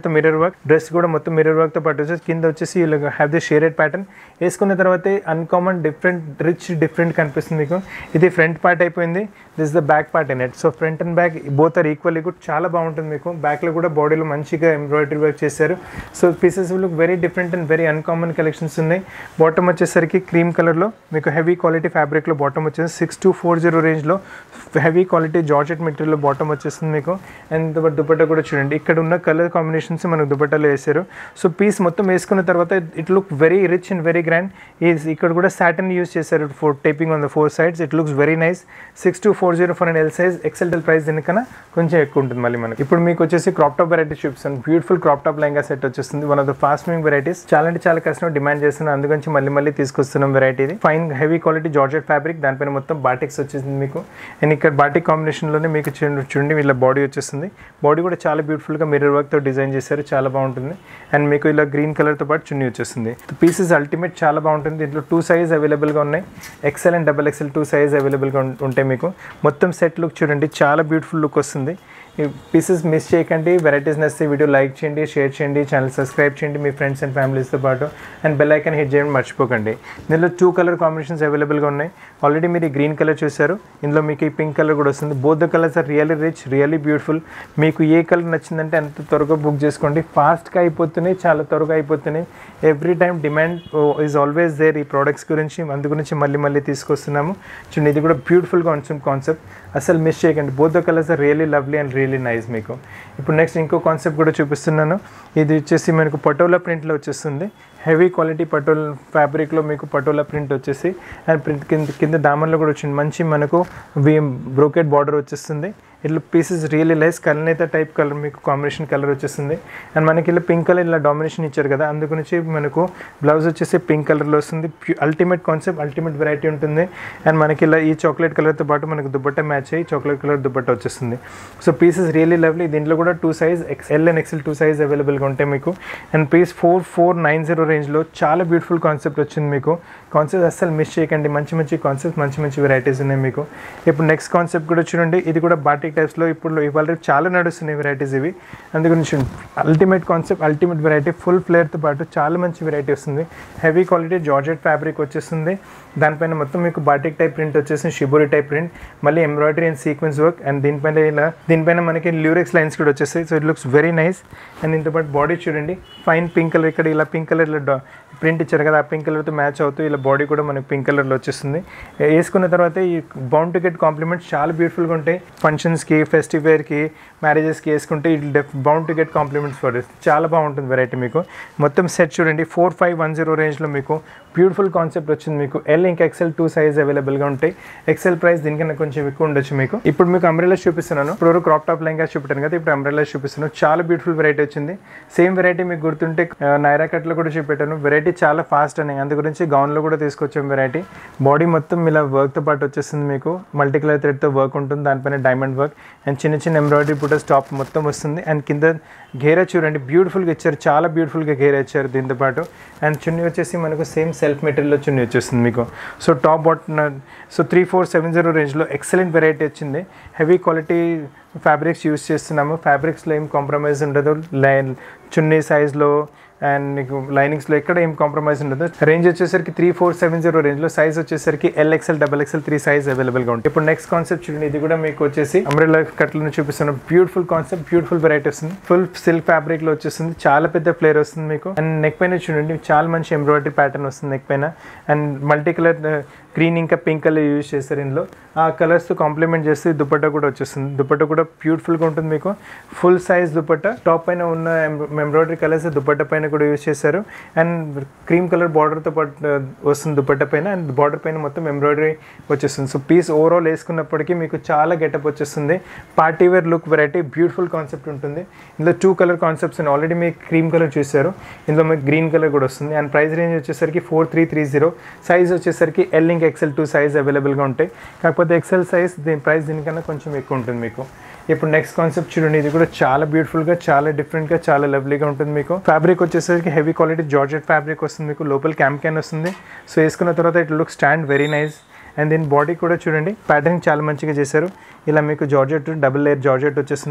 వర్క్ డ్రెస్ కూడా మొత్తం మిర్రర్ వర్క్ తో పాటు వచ్చేసి కింద వచ్చేసి ఇలా హ్యావ్ ది షేడెడ్ ప్యాటర్న్ వేసుకున్న తర్వాత అన్కామన్ డిఫరెంట్ రిచ్ డిఫరెంట్ కనిపిస్తుంది మీకు ఇది ఫ్రంట్ పార్ట్ అయిపోయింది this the back part in it so front and back both are equally good చాలా బాగుంటుంది మీకు బ్యాక్లో కూడా బాడీలో మంచిగా ఎంబ్రాయిడరీ వర్క్ చేశారు so pieces look very different and very uncommon collections ఉన్నాయి బాటమ్ వచ్చేసరికి క్రీమ్ కలర్లో మీకు హెవీ క్వాలిటీ ఫ్యాబ్రిక్లో బాటమ్ వచ్చేసి సిక్స్ టూ ఫోర్ జీరో రేంజ్లో హెవీ క్వాలిటీ జార్జెట్ మెటీరియల్లో బాటమ్ వచ్చేస్తుంది మీకు అండ్ దుపట్టా కూడా చూడండి ఇక్కడ ఉన్న కలర్ కాంబినేషన్స్ మనకు దుపట్టాలో వేసారు సో పీస్ మొత్తం వేసుకున్న తర్వాత it look very rich and very grand ఈ ఇక్కడ కూడా సాటన్ యూస్ చేశారు four taping on the four sides it looks very nice six two four zero four and L size XL price దీనికన్నా కొంచెం ఎక్కువ ఉంటుంది మళ్ళీ మనకి ఇప్పుడు మీకు వచ్చేసి క్రాప్ టాప్ వెరైటీ చూపిస్తాను beautiful crop top lehenga set వచ్చేస్తుంది one of the fast moving varieties చాలా అంటే చాలా కస్టమర్ డిమాండ్ చేస్తున్నాం అందుగురించి మళ్ళీ మళ్ళీ తీసుకొస్తున్నాం వెరైటీ ఇది fine heavy quality georgette fabric దానిపైన మొత్తం బాటిక్స్ వచ్చేసింది మీకు అండ్ ఇక్కడ బాటిక్ కాంబినేషన్లోనే మీకు చూడండి చూడండి వీళ్ళ బాడీ వచ్చేస్తుంది బాడీ కూడా చాలా బ్యూటిఫుల్గా మిర్రర్ వర్క్తో డిజైన్ చేశారు చాలా బాగుంటుంది అండ్ మీకు ఇలా గ్రీన్ కలర్తో పాటు చున్నీ వచ్చేస్తుంది పీసెస్ అల్టిమేట్ చాలా బాగుంటుంది దీంట్లో టూ సైజ్ అవైలబుల్గా ఉన్నాయి XL and double XL two size అవైలబుల్గా ఉంటాయి మీకు మొత్తం సెట్ లుక్ చూడండి చాలా బ్యూటిఫుల్ లుక్ వస్తుంది ఈ పీసెస్ మిస్ చేయకండి వెరైటీస్ నచ్చితే వీడియో లైక్ చేయండి షేర్ చేయండి ఛానల్ సబ్స్క్రైబ్ చేయండి మీ ఫ్రెండ్స్ అండ్ ఫ్యామిలీస్తో పాటు అండ్ బెల్ ఐకన్ హిట్ చేయడం మర్చిపోకండి దీనిలో టూ కలర్ కాంబినేషన్స్ అవైలబుల్గా ఉన్నాయి ఆల్రెడీ మీరు ఈ గ్రీన్ కలర్ చూసారు ఇందులో మీకు ఈ పింక్ కలర్ కూడా వస్తుంది both the colours are really rich really beautiful మీకు ఏ కలర్ నచ్చిందంటే అంత త్వరగా బుక్ చేసుకోండి ఫాస్ట్గా అయిపోతున్నాయి చాలా త్వరగా అయిపోతున్నాయి every time demand is always there ఈ ప్రోడక్ట్స్ గురించి అందు గురించి మళ్ళీ మళ్ళీ తీసుకొస్తున్నాము చూడండి ఇది కూడా బ్యూటిఫుల్ కాన్సెప్ట్ కాన్సెప్ట్ అసలు మిస్ చేయకండి both the colours are really lovely and really nice మీకు ఇప్పుడు నెక్స్ట్ ఇంకో కాన్సెప్ట్ కూడా చూపిస్తున్నాను ఇది వచ్చేసి మనకు పటోలా ప్రింట్లో వచ్చేస్తుంది హెవీ క్వాలిటీ పటోల్ ఫ్యాబ్రిక్లో మీకు పటోలా ప్రింట్ వచ్చేసి అండ్ ప్రింట్ కింద కింద దామన్లో కూడా వచ్చింది మంచి మనకు వి బ్రోకెట్ బార్డర్ వచ్చేస్తుంది ఇట్లా పీసెస్ రియల్లీ లైస్ కలనేత టైప్ కలర్ మీకు కాంబినేషన్ కలర్ వచ్చేస్తుంది అండ్ మనకి ఇలా పింక్ కలర్ ఇలా డామినేషన్ ఇచ్చారు కదా అందుగురించి మనకు బ్లౌజ్ వచ్చేసి పింక్ కలర్లో వస్తుంది అల్టిమేట్ కాన్సెప్ట్ అల్టిమేట్ వెరైటీ ఉంటుంది అండ్ మనకి ఇలా ఈ చాక్లెట్ కలర్తో పాటు మనకు దుబ్బట్ట మ్యాచ్ అయ్యి చాక్లెట్ కలర్ దుబ్బట్ట వచ్చేస్తుంది సో పీసెస్ రియల్లీ లవ్లీ దీంట్లో కూడా two size XL and XL two size అవైలబుల్గా ఉంటాయి మీకు and piece four four nine zero రేంజ్లో చాలా బ్యూటిఫుల్ కాన్సెప్ట్ వచ్చింది మీకు కాన్సెప్ట్ అస్సలు మిస్ చేయకండి మంచి మంచి కాన్సెప్ట్ మంచి మంచి వెరైటీస్ ఉన్నాయి మీకు ఇప్పుడు నెక్స్ట్ కాన్సెప్ట్ కూడా చూడండి ఇది కూడా బాటిక్ టైప్స్లో ఇప్పుడు ఇవాళ రేపు చాలా నడుస్తున్నాయి వెరైటీస్ ఇవి అందుగురించి ultimate concept ultimate variety full ఫ్లేర్తో పాటు చాలా మంచి వెరైటీ వస్తుంది హెవీ క్వాలిటీ జార్జెట్ ఫ్యాబ్రిక్ వచ్చేస్తుంది దానిపైన మొత్తం మీకు బాటిక్ టైప్ ప్రింట్ వచ్చేసి షిబోరి టైప్ ప్రింట్ మళ్ళీ embroidery and sequence work and దీనిపైన ఇలా దీనిపైన మనకి ల్యూరెక్స్ లైన్స్ కూడా వచ్చేస్తాయి so it looks very nice and దీంతో పాటు బాడీ చూడండి ఫైన్ పింక్ కలర్ ఇక్కడ ఇలా పింక్ కలర్ ఇలా ప్రింట్ ఇచ్చారు కదా ఆ పింక్ కలర్తో మ్యాచ్ అవుతూ ఇలా బాడీ కూడా మనకి పింక్ కలర్లో వచ్చేస్తుంది వేసుకున్న తర్వాత ఈ బౌండ్ టు గెట్ కాంప్లిమెంట్స్ చాలా బ్యూటిఫుల్గా ఉంటాయి ఫంక్షన్స్కి ఫెస్టివ్ వేర్కి మ్యారేజెస్కి వేసుకుంటే ఇది bound to get compliments for చాలా బాగుంటుంది వెరైటీ మీకు మొత్తం సెట్ చూడండి ఫోర్ ఫైవ్ వన్ జీరో రేంజ్లో మీకు బ్యూటిఫుల్ కాన్సెప్ట్ వచ్చింది మీకు ఎల్ ఇంకా ఎక్సెల్ టూ సైజ్ అవైలబుల్గా ఉంటాయి ఎక్సెల్ ప్రైస్ దీనికన్నా కొంచెం ఎక్కువ ఉండొచ్చు మీకు ఇప్పుడు మీకు అంబ్రెలాస్ చూపిస్తున్నాను ఇప్పుడు క్రాప్ టాప్ లెంగా చూపెట్టాను కదా ఇప్పుడు అంబ్రెలాస్ చూపిస్తున్నాను చాలా బ్యూటిఫుల్ వెరైటీ వచ్చింది సేమ్ వెరైటీ మీకు గుర్తుంటే ఆ, నైరా కట్లో కూడా చూపెట్టాను వెరైటీ చాలా ఫాస్ట్ అని అందు గురించి గౌన్లో కూడా తీసుకొచ్చాం వెరైటీ బాడీ మొత్తం ఇలా వర్క్తో పాటు వచ్చేస్తుంది మీకు మల్టీ కలర్ థ్రెడ్తో వర్క్ ఉంటుంది దానిపైన డైమండ్ వర్క్ అండ్ చిన్న చిన్న ఎంబ్రాయిడరీ బుటస్ టాప్ మొత్తం వస్తుంది అండ్ కింద గేరా చూడండి బ్యూటిఫుల్గా ఇచ్చారు చాలా బ్యూటిఫుల్గా గేరా ఇచ్చారు దీంతో పాటు అండ్ చున్నీ వచ్చేసి మనకు సేమ్ సెల్ఫ్ మెటీరియల్లో చున్నీ వచ్చేస్తుంది మీకు సో టాప్ బాట్ so three four seven zero రేంజ్లో ఎక్సలెంట్ వెరైటీ వచ్చింది హెవీ క్వాలిటీ ఫ్యాబ్రిక్స్ యూస్ చేస్తున్నాము ఫ్యాబ్రిక్స్లో ఏం కాంప్రమైజ్ ఉండదు లైన్ చున్నీ సైజ్లో అండ్ మీకు లైనింగ్స్లో ఎక్కడ ఏం కాంప్రమైజ్ ఉండదు రేంజ్ వచ్చేసరికి త్రీ ఫోర్ సెవెన్ జీరో రేంజ్లో సైజ్ వచ్చేసరికి L XL double XL three size అవైలబుల్గా ఉంటుంది ఇప్పుడు నెక్స్ట్ కాన్సెప్ట్ చూడండి ఇది కూడా మీకు వచ్చేసి అంబ్రెల్లా కట్లను చూపిస్తున్న బ్యూటిఫుల్ కాన్సెప్ట్ బ్యూటిఫుల్ వెరైటీ వస్తుంది ఫుల్ సిల్క్ ఫ్యాబ్రిక్లో వచ్చేస్తుంది చాలా పెద్ద ఫ్లేర్ వస్తుంది మీకు అండ్ నెక్ పైన చూడండి చాలా మంచి ఎంబ్రాయిడరీ ప్యాటర్న్ వస్తుంది నెక్ పైన అండ్ మల్టీ కలర్ గ్రీన్ ఇంకా పింక్ కలర్ యూజ్ చేస్తారు ఇందులో ఆ కలర్స్ కాంప్లిమెంట్ చేస్తే దుపట్టా కూడా వచ్చేస్తుంది దుపట్టా కూడా బ్యూటిఫుల్గా ఉంటుంది మీకు ఫుల్ సైజ్ దుపట్టా టాప్ పైన ఉన్న ఎంబ్రాయిడరీ కలర్స్ దుపట్టా పైన కూడా యూజ్ చేశారు అండ్ క్రీమ్ కలర్ బార్డర్తో పాటు ఆ, వస్తుంది దుపట్టా పైన అండ్ బార్డర్ పైన మొత్తం ఎంబ్రాయిడరీ వచ్చేస్తుంది సో పీస్ ఓవరాల్ వేసుకున్నప్పటికీ మీకు చాలా గెటప్ వచ్చేస్తుంది party wear look variety beautiful concept ఉంటుంది ఇందులో టూ కలర్ కాన్సెప్ట్స్ ఉన్నాయి ఆల్రెడీ మీకు క్రీమ్ కలర్ చూసారు ఇందులో మీకు గ్రీన్ కలర్ కూడా వస్తుంది అండ్ ప్రైస్ రేంజ్ వచ్చేసరికి four three three zero size వచ్చేసరికి ఎల్ ఇంకా ఎక్సెల్ టూ సైజ్ అవైలబుల్గా ఉంటాయి కాకపోతే ఎక్సెల్ సైజ్ దీని ప్రైస్ దీనికన్నా కొంచెం ఎక్కువ ఉంటుంది మీకు ఇప్పుడు నెక్స్ట్ కాన్సెప్ట్ చూడండి ఇది కూడా చాలా బ్యూటిఫుల్గా చాలా డిఫరెంట్గా చాలా లవ్లీగా ఉంటుంది మీకు ఫ్యాబ్రిక్ వచ్చేసరికి హెవీ క్వాలిటీ జార్జెట్ ఫ్యాబ్రిక్ వస్తుంది మీకు లోపల క్యామ్ క్యాన్ వస్తుంది సో వేసుకున్న తర్వాత it look stand very nice and దీని బాడీ కూడా చూడండి ప్యాటర్న్ చాలా మంచిగా చేశారు ఇలా మీకు జార్జెట్ డబుల్ లేయర్ జార్జెట్ వచ్చేస్తుంది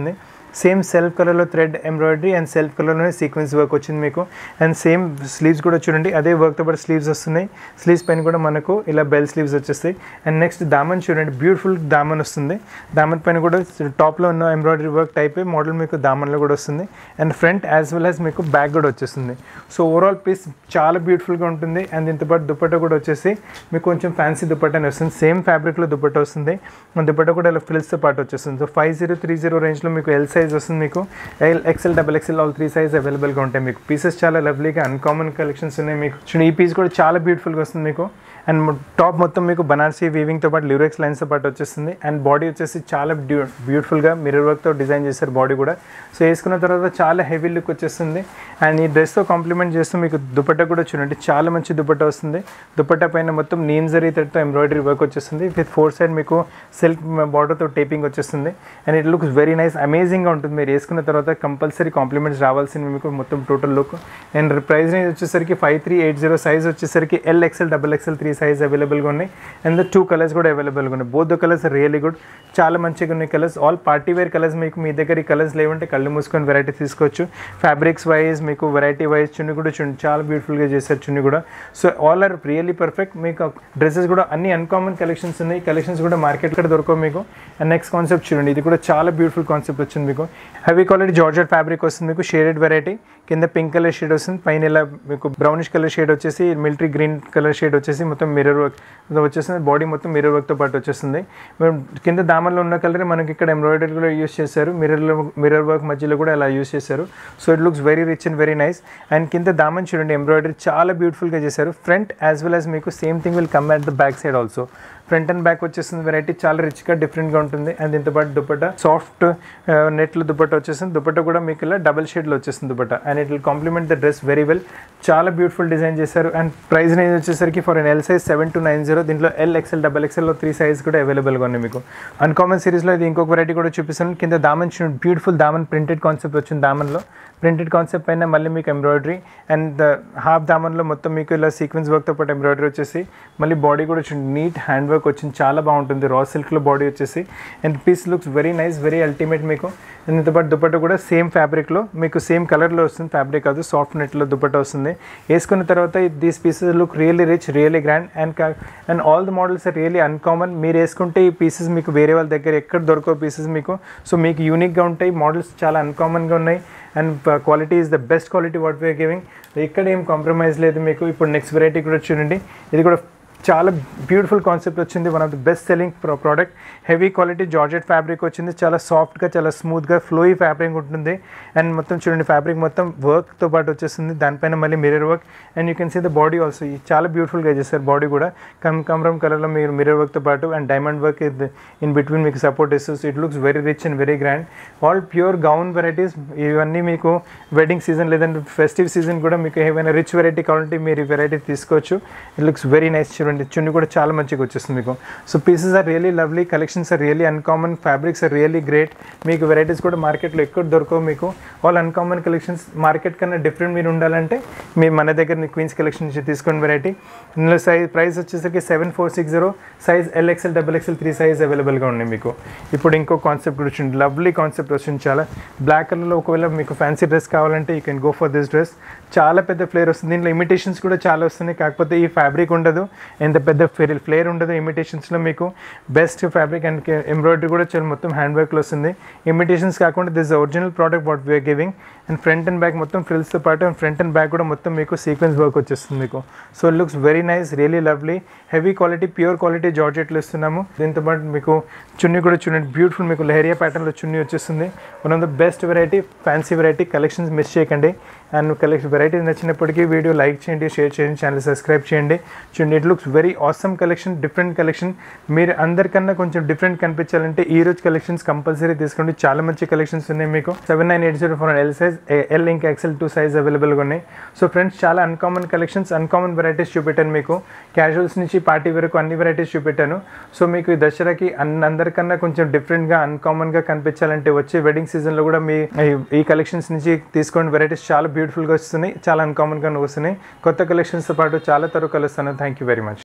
సేమ్ సెల్ఫ్ కలర్లో థ్రెడ్ ఎంబ్రాయిడరీ అండ్ సెల్ఫ్ కలర్లోనే సీక్వెన్స్ వర్క్ వచ్చింది మీకు అండ్ సేమ్ స్లీవ్స్ కూడా చూడండి అదే వర్క్తో పాటు స్లీవ్స్ వస్తున్నాయి స్లీవ్స్ పైన కూడా మనకు ఇలా బెల్ స్లీవ్స్ వచ్చేస్తాయి అండ్ నెక్స్ట్ దామన్ చూడండి బ్యూటిఫుల్ దామన్ వస్తుంది దామన్ పైన కూడా టాప్లో ఉన్న ఎంబ్రాయిడరీ వర్క్ టైప్ మోడల్ మీకు దామన్లో కూడా వస్తుంది and front as well as మీకు బ్యాక్ కూడా వచ్చేస్తుంది సో ఓవరాల్ పీస్ చాలా బ్యూటిఫుల్గా ఉంటుంది అండ్ దీంతో పాటు దుపట్టా కూడా వచ్చేసి మీకు కొంచెం ఫ్యాన్సీ దుపట్టాని వస్తుంది సేమ్ ఫ్యాబ్రిక్లో దుపట్టా వస్తుంది అండ్ దుపట్టా కూడా ఇలా ఫ్రిల్స్తో పాటు వచ్చేస్తుంది so five zero three zero రేంజ్లో మీకు ఎల్ సైజ్ వస్తుంది మీకు L XL double XL all three size అవైలబుల్గా ఉంటాయి మీకు పీసెస్ చాలా లవ్లీగా అన్కామన్ కలెక్షన్స్ ఉన్నాయి మీకు చూడండి ఈ పీస్ కూడా చాలా బ్యూటిఫుల్గా వస్తుంది మీకు అండ్ టాప్ మొత్తం మీకు బనారసీ వీవింగ్తో పాటు లివరెక్స్ లైన్స్తో పాటు వచ్చేస్తుంది అండ్ బాడీ వచ్చేసి చాలా బ్యూ బ్యూటిఫుల్గా మిర్రర్ వర్క్తో డిజైన్ చేశారు బాడీ కూడా సో వేసుకున్న తర్వాత చాలా హెవీ లుక్ వచ్చేస్తుంది అండ్ ఈ డ్రెస్తో కాంప్లిమెంట్ చేస్తూ మీకు దుపట్టా కూడా చూడండి చాలా మంచి దుపట్టా వస్తుంది దుపట్టా పైన మొత్తం నీమ్ జరీ థ్రెడ్తో ఎంబ్రాయిడరీ వర్క్ వచ్చేస్తుంది విత్ ఫోర్ సైడ్ మీకు సిల్క్ బార్డర్తో టేపింగ్ వచ్చేస్తుంది and it looks very nice అమేజింగ్గా ఉంటుంది మీరు వేసుకున్న తర్వాత కంపల్సరీ కాంప్లిమెంట్స్ రావాల్సింది మీకు మొత్తం total look and price range వచ్చేసరికి five three eight zero size వచ్చేసరికి L XL double XL three size అవైలబుల్గా ఉన్నాయి అండ్ టూ కలర్స్ కూడా అవైలబుల్గా ఉన్నాయి both the colours really good చాలా మంచిగా ఉన్నాయి colours all party wear colours మీకు మీ దగ్గర ఈ కలర్స్ లేవంటే కళ్ళు మూసుకొని వెరైటీ తీసుకోవచ్చు ఫ్యాబ్రిక్స్ వైజ్ మీకు వెరైటీ వైజ్ చున్ని కూడా చున్ని చాలా బ్యూటిఫుల్గా చేశారు చున్ని కూడా so all are really perfect మీకు డ్రెస్సెస్ కూడా అన్ని అన్కామన్ కలెక్షన్స్ ఉన్నాయి కలెక్షన్స్ కూడా మార్కెట్ కూడా దొరకవు మీకు అండ్ నెక్స్ట్ కాన్సెప్ట్ చూడండి ఇది కూడా చాలా బ్యూటిఫుల్ కాన్సెప్ట్ వచ్చింది మీకు హెవీ క్వాలిటీ జార్జెట్ ఫ్యాబ్రిక్ వస్తుంది మీకు షేడెడ్ వెరైటీ కింద పింక్ కలర్ షేడ్ వస్తుంది పైన ఇలా మీకు బ్రౌనిష్ కలర్ షేడ్ వచ్చేసి మిలిటరీ గ్రీన్ కలర్ షేడ్ వచ్చేసి మొత్తం మిర్రర్ వర్క్ వచ్చేస్తుంది బాడీ మొత్తం మిర్రర్ వర్క్తో పాటు వచ్చేస్తుంది మేము కింద దామన్లో ఉన్న కలర్ మనకి ఇక్కడ ఎంబ్రాయిడరీ కూడా యూస్ చేశారు మిర్రర్లో మిర్రర్ వర్క్ మధ్యలో కూడా అలా యూస్ చేశారు so it looks very rich and very nice and కింద దామన్ చూడండి ఎంబ్రాయిడరీ చాలా బ్యూటిఫుల్గా చేశారు ఫ్రంట్ యాజ్ వెల్ యాజ్ మీకు same thing will come at the back side also front and back వచ్చేస్తుంది వెరైటీ చాలా రిచ్గా డిఫరెంట్గా ఉంటుంది అండ్ దీంతో పాటు దుపట్టా సాఫ్ట్ నెట్లు దుపట్టా వచ్చేస్తుంది దుపట్టా కూడా మీకు ఇలా డబల్ షేడ్లో వచ్చేస్తుంది dupatta and it will compliment the dress very well చాలా బ్యూటిఫుల్ డిజైన్ చేశారు అండ్ ప్రైస్ రేంజ్ వచ్చేసరికి for an L size seven two nine zero దీంట్లో ఎల్ ఎక్సెల్ డబల్ ఎక్సెల్లో త్రీ సైజ్ కూడా అవైలబుల్గా ఉన్నాయి మీకు అన్కామన్ సిరీస్లో ఇది ఇంకొక వెరైటీ కూడా చూపిస్తాను కింద దామన్ బ్యూటిఫుల్ దామన్ ప్రింటెడ్ కాన్సెప్ట్ వచ్చింది దామన్లో ప్రింటెడ్ కాన్సెప్ట్ పైన మళ్ళీ మీకు ఎంబ్రాయిడరీ అండ్ హాఫ్ దామన్లో మొత్తం మీకు ఇలా సీక్వెన్స్ వర్క్తో పాటు ఎంబ్రాయిడరీ వచ్చేసి మళ్ళీ బాడీ కూడా వచ్చింది నీట్ హ్యాండ్ వర్క్ వచ్చింది చాలా బాగుంటుంది రా సిల్క్లో బాడీ వచ్చేసి and piece looks very nice very ultimate మీకు అండ్ దీంతో పాటు దుపట్ట కూడా సేమ్ ఫ్యాబ్రిక్లో మీకు సేమ్ కలర్లో వస్తుంది ఫ్యాబ్రిక్ కాదు సాఫ్ట్ నెట్లో దుపట్ట వస్తుంది వేసుకున్న తర్వాత these pieces look really rich really grand and and all the models are really uncommon మీరు వేసుకుంటే ఈ పీసెస్ మీకు వేరే వాళ్ళ దగ్గర ఎక్కడ దొరకవు పీసెస్ మీకు సో మీకు యూనిక్గా ఉంటాయి మోడల్స్ చాలా అన్కామన్గా ఉన్నాయి and quality is the best quality what we are giving ఇక్కడ ఏం కాంప్రమైజ్ లేదు మీకు ఇప్పుడు నెక్స్ట్ వెరైటీ కూడా చూడండి ఇది కూడా చాలా బ్యూటిఫుల్ కాన్సెప్ట్ వచ్చింది one of the best selling product heavy quality georgette fabric వచ్చింది చాలా సాఫ్ట్గా చాలా స్మూత్గా ఫ్లోయి ఫ్యాబ్రిక్ ఉంటుంది అండ్ మొత్తం చూడండి ఫ్యాబ్రిక్ మొత్తం వర్క్తో పాటు వచ్చేస్తుంది దానిపైన మళ్ళీ mirror work and you can see the body also చాలా బ్యూటిఫుల్గా చేస్తారు బాడీ కూడా కమ్ కమ్రమ్ కలర్లో మీరు మిర్రర్ వర్క్తో పాటు and diamond work in between మీకు సపోర్ట్ ఇస్తుంది it looks very rich and very grand all pure gown varieties ఇవన్నీ మీకు వెడ్డింగ్ సీజన్ లేదంటే ఫెస్టివ్ సీజన్ కూడా మీకు ఏమైనా రిచ్ వెరైటీ కావాలంటే మీరు ఈ వెరైటీ తీసుకోవచ్చు ఇట్ లుక్స్ వెరీ నైస్ చూడండి చున్ని కూడా చాలా మంచిగా వచ్చేస్తుంది మీకు so pieces are really lovely collections are really uncommon fabrics are really great మీకు వెరైటీస్ కూడా మార్కెట్లో ఎక్కడ దొరకవు మీకు ఆల్ అన్కామన్ కలెక్షన్స్ మార్కెట్ కన్నా డిఫరెంట్ మీరు ఉండాలంటే మీరు మన దగ్గర క్వీన్స్ కలెక్షన్ నుంచి తీసుకోండి వెరైటీ ఇందులో సైజ్ ప్రైస్ వచ్చేసరికి seven four six zero size L XL double XL three size అవైలబుల్గా ఉన్నాయి మీకు ఇప్పుడు ఇంకో కాన్సెప్ట్ వచ్చింది లవ్లీ కాన్సెప్ట్ వచ్చింది చాలా బ్లాక్ కలర్లో ఒకవేళ మీకు ఫ్యాన్సీ డ్రెస్ కావాలంటే you can go for this dress చాలా పెద్ద ఫ్లేర్ వస్తుంది దీంట్లో ఇమిటేషన్స్ కూడా చాలా వస్తున్నాయి కాకపోతే ఈ ఫ్యాబ్రిక్ ఉండదు ఎంత పెద్ద ఫ్లేర్ ఉండదు ఇమిటేషన్స్లో మీకు బెస్ట్ ఫ్యాబ్రిక్ అండ్ ఎంబ్రాయిడరీ కూడా చాలా మొత్తం హ్యాండ్ వర్క్లో వస్తుంది ఇమిటేషన్స్ కాకుండా this original product what we are giving and front and back మొత్తం ఫ్రిల్స్తో పాటు అండ్ ఫ్రంట్ అండ్ బ్యాక్ కూడా మొత్తం మీకు సీక్వెన్స్ వర్క్ వచ్చేస్తుంది మీకు so it looks very nice really lovely heavy quality pure quality జార్జెట్లు ఇస్తున్నాము దీంతో పాటు మీకు చున్నీ కూడా చూడండి బ్యూటిఫుల్ మీకు లహరియా ప్యాటర్న్లో చున్నీ వచ్చేస్తుంది one of the best variety fancy variety collections miss చేయకండి అండ్ కలెక్షన్ వెరైటీ నచ్చినప్పటికీ వీడియో లైక్ చేయండి షేర్ చేయండి ఛానల్ సబ్స్క్రైబ్ చేయండి చూడండి it looks very awesome collection different collection మీరు అందరికన్నా కొంచెం డిఫరెంట్ కనిపించాలంటే ఈ రోజు కలెక్షన్స్ కంపల్సరీ తీసుకోండి చాలా మంచి కలెక్షన్స్ ఉన్నాయి మీకు seven nine eight zero four L size L ఇంకా ఎక్సెల్ టూ సైజ్ అవైలబుల్గా ఉన్నాయి సో ఫ్రెండ్స్ చాలా అన్కామన్ కలెక్షన్స్ అన్కామన్ వెరైటీస్ చూపెట్టాను మీకు క్యాజువల్స్ నుంచి పార్టీ వరకు అన్ని వెరైటీస్ చూపెట్టాను సో మీకు ఈ దసరాకి అన్ అందరికన్నా కొంచెం డిఫరెంట్గా అన్కామన్గా కనిపించాలంటే వచ్చే వెడ్డింగ్ సీజన్లో కూడా మీ ఈ కలెక్షన్స్ నుంచి తీసుకోండి వెరైటీస్ చాలా బ్యూటిఫుల్గా వస్తున్నాయి చాలా అన్కామన్గా వస్తున్నాయి కొత్త కలెక్షన్స్తో పాటు చాలా తరకు కలుస్తాను థ్యాంక్ యూ వెరీ మచ్